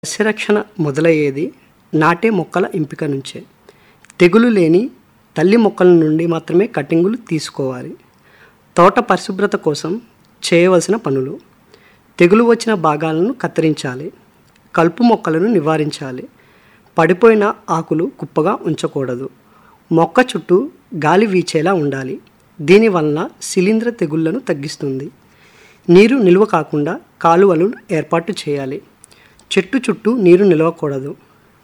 సస్యరక్షణ మొదలయ్యేది నాటే మొక్కల ఎంపిక నుంచే తెగులు లేని తల్లి మొక్కల నుండి మాత్రమే కటింగులు తీసుకోవాలి తోట పరిశుభ్రత కోసం చేయవలసిన పనులు తెగులు వచ్చిన భాగాలను కత్తిరించాలి కలుపు మొక్కలను నివారించాలి పడిపోయిన ఆకులు కుప్పగా ఉంచకూడదు మొక్క చుట్టూ గాలి వీచేలా ఉండాలి దీనివలన శిలీంధ్ర తెగుళ్లను తగ్గిస్తుంది నీరు నిల్వ కాకుండా కాలువలు ఏర్పాటు చేయాలి చెట్టు చుట్టూ నీరు నిలవకూడదు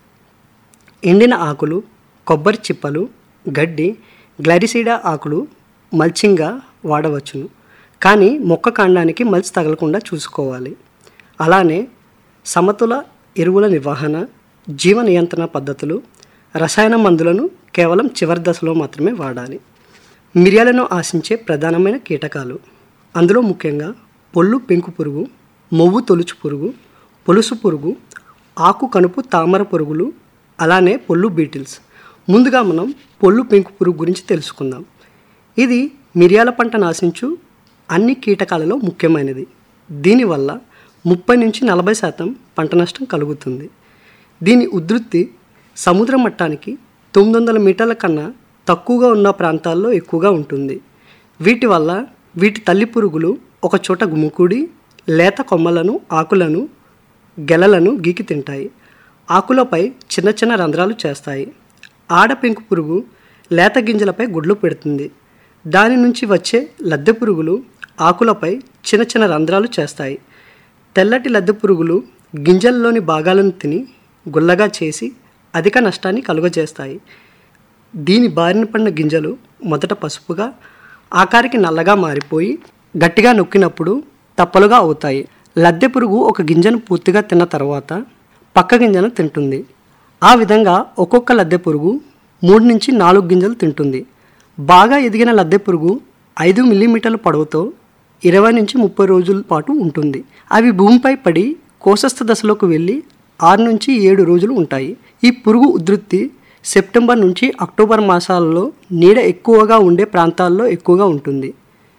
ఎండిన ఆకులు కొబ్బరి చిప్పలు గడ్డి గ్లైరిసీడా ఆకులు మల్చింగ్గా వాడవచ్చును కానీ మొక్క కాండానికి మల్చి తగలకుండా చూసుకోవాలి అలానే సమతుల ఎరువుల నిర్వహణ జీవ నియంత్రణ పద్ధతులు రసాయన మందులను కేవలం చివరి దశలో మాత్రమే వాడాలి మిరియాలను ఆశించే ప్రధానమైన కీటకాలు అందులో ముఖ్యంగా పొల్లు పెంకు పురుగు మొవ్వు తొలుచు పురుగు పొలుసు పురుగు ఆకు కనుపు తామర పురుగులు అలానే పొల్లు బీటిల్స్ ముందుగా మనం పొల్లు పెంకు పురుగు గురించి తెలుసుకుందాం ఇది మిరియాల పంట నాశించు అన్ని కీటకాలలో ముఖ్యమైనది దీనివల్ల ముప్పై నుంచి నలభై శాతం పంట నష్టం కలుగుతుంది దీని ఉధృతి సముద్ర మట్టానికి తొమ్మిది వందల మీటర్ల కన్నా తక్కువగా ఉన్న ప్రాంతాల్లో ఎక్కువగా ఉంటుంది వీటి వల్ల వీటి తల్లి పురుగులు ఒక చోట గుమికూడి లేత కొమ్మలను ఆకులను గెలలను గీకి తింటాయి ఆకులపై చిన్న చిన్న రంధ్రాలు చేస్తాయి ఆడ పెంకు పురుగు లేత గింజలపై గుడ్లు పెడుతుంది దాని నుంచి వచ్చే లద్దె పురుగులు ఆకులపై చిన్న చిన్న రంధ్రాలు చేస్తాయి తెల్లటి లద్దె పురుగులు గింజల్లోని భాగాలను తిని గుల్లగా చేసి అధిక నష్టాన్ని కలుగజేస్తాయి దీని బారిన పడిన గింజలు మొదట పసుపుగా ఆకారికి నల్లగా మారిపోయి గట్టిగా నొక్కినప్పుడు తప్పలుగా అవుతాయి లద్దె పురుగు ఒక గింజను పూర్తిగా తిన్న తర్వాత పక్క గింజను తింటుంది ఆ విధంగా ఒక్కొక్క లద్దె పురుగు మూడు నుంచి నాలుగు గింజలు తింటుంది బాగా ఎదిగిన లద్దె పురుగు ఐదు మిల్లీమీటర్ల పొడవుతో ఇరవై నుంచి ముప్పై రోజుల పాటు ఉంటుంది అవి భూమిపై పడి కోశస్థ దశలోకి వెళ్ళి ఆరు నుంచి ఏడు రోజులు ఉంటాయి ఈ పురుగు ఉధృతి సెప్టెంబర్ నుంచి అక్టోబర్ మాసాలలో నీడ ఎక్కువగా ఉండే ప్రాంతాల్లో ఎక్కువగా ఉంటుంది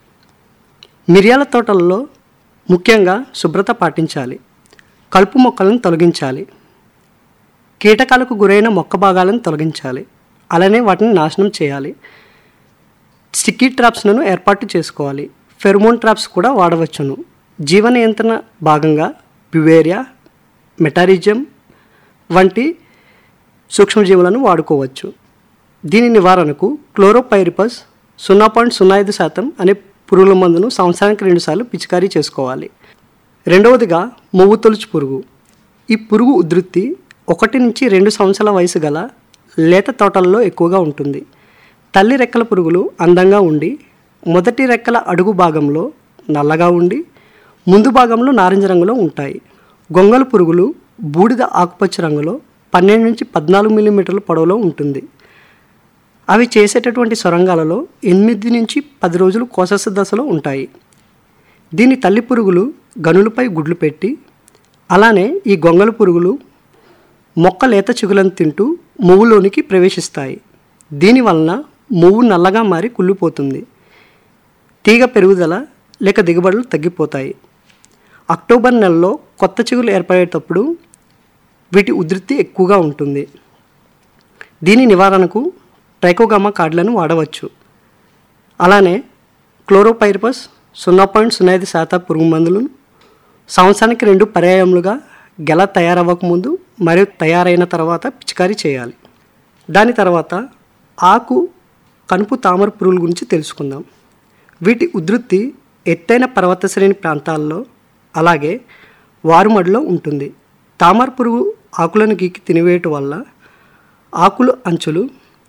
మిరియాల తోటల్లో ముఖ్యంగా శుభ్రత పాటించాలి కలుపు మొక్కలను తొలగించాలి కీటకాలకు గురైన మొక్క భాగాలను తొలగించాలి అలానే వాటిని నాశనం చేయాలి స్టిక్కీ ట్రాప్స్లను ఏర్పాటు చేసుకోవాలి ఫెర్మోన్ ట్రాప్స్ కూడా వాడవచ్చును జీవ నియంత్రణ భాగంగా బివేరియా మెటారిజం వంటి సూక్ష్మజీవులను వాడుకోవచ్చు దీని నివారణకు క్లోరోపైరిపస్ సున్నా పాయింట్ సున్నా ఐదు శాతం అనే పురుగుల మందును సంవత్సరానికి రెండుసార్లు పిచికారీ చేసుకోవాలి రెండవదిగా మొవ్వు తొలుచు పురుగు ఈ పురుగు ఉధృతి ఒకటి నుంచి రెండు సంవత్సరాల వయసు గల లేత తోటల్లో ఎక్కువగా ఉంటుంది తల్లి రెక్కల పురుగులు అందంగా ఉండి మొదటి రెక్కల అడుగు భాగంలో నల్లగా ఉండి ముందు భాగంలో నారింజ రంగులో ఉంటాయి గొంగళ పురుగులు బూడిద ఆకుపచ్చ రంగులో పన్నెండు నుంచి పద్నాలుగు మిల్లీమీటర్ల పొడవులో ఉంటుంది అవి చేసేటటువంటి సొరంగాలలో ఎనిమిది నుంచి పది రోజులు కోసస్థ దశలో ఉంటాయి దీని తల్లి పురుగులు గనులపై గుడ్లు పెట్టి అలానే ఈ గొంగళ పురుగులు మొక్క లేత చిగులను తింటూ మొవ్వులోనికి ప్రవేశిస్తాయి దీనివలన మొవ్వు నల్లగా మారి కుళ్ళిపోతుంది తీగ పెరుగుదల లేక దిగుబడులు తగ్గిపోతాయి అక్టోబర్ నెలలో కొత్త చిగులు ఏర్పడేటప్పుడు వీటి ఉధృతి ఎక్కువగా ఉంటుంది దీని నివారణకు ట్రైకోగామా కార్డులను వాడవచ్చు అలానే క్లోరోపైరిపస్ సున్నా పాయింట్ సున్నా ఐదు శాతం పురుగు మందులను సంవత్సరానికి రెండు పర్యాయములుగా గెల తయారవ్వకముందు మరియు తయారైన తర్వాత పిచికారీ చేయాలి దాని తర్వాత ఆకు కనుపు తామర పురుగుల గురించి తెలుసుకుందాం వీటి ఉధృతి ఎత్తైన పర్వత శ్రేణి ప్రాంతాల్లో అలాగే వారుమడిలో ఉంటుంది తామర పురుగు ఆకులను గీకి తినివేయటం వల్ల ఆకులు అంచులు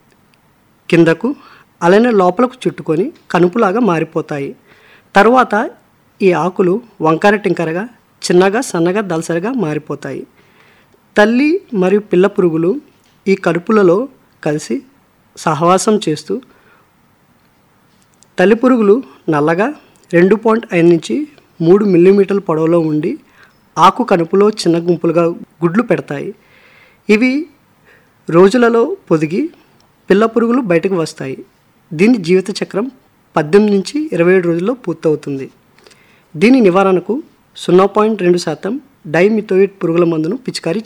కిందకు అలానే లోపలకు చుట్టుకొని కనుపులాగా మారిపోతాయి తరువాత ఈ ఆకులు వంకర టింకరగా చిన్నగా సన్నగా దలసరిగా మారిపోతాయి తల్లి మరియు పిల్ల పురుగులు ఈ కడుపులలో కలిసి సహవాసం చేస్తూ తల్లి పురుగులు నల్లగా రెండు పాయింట్ ఐదు నుంచి మూడు మిల్లీమీటర్ల పొడవులో ఉండి ఆకు కనుపులో చిన్న గుంపులుగా గుడ్లు పెడతాయి ఇవి రోజులలో పొదిగి పిల్ల పురుగులు బయటకు వస్తాయి దీని జీవిత చక్రం పద్దెనిమిది నుంచి ఇరవై ఏడు రోజుల్లో పూర్తవుతుంది దీని నివారణకు సున్నా పాయింట్ రెండు శాతం డైమిథోయిడ్ పురుగుల మందును పిచికారీ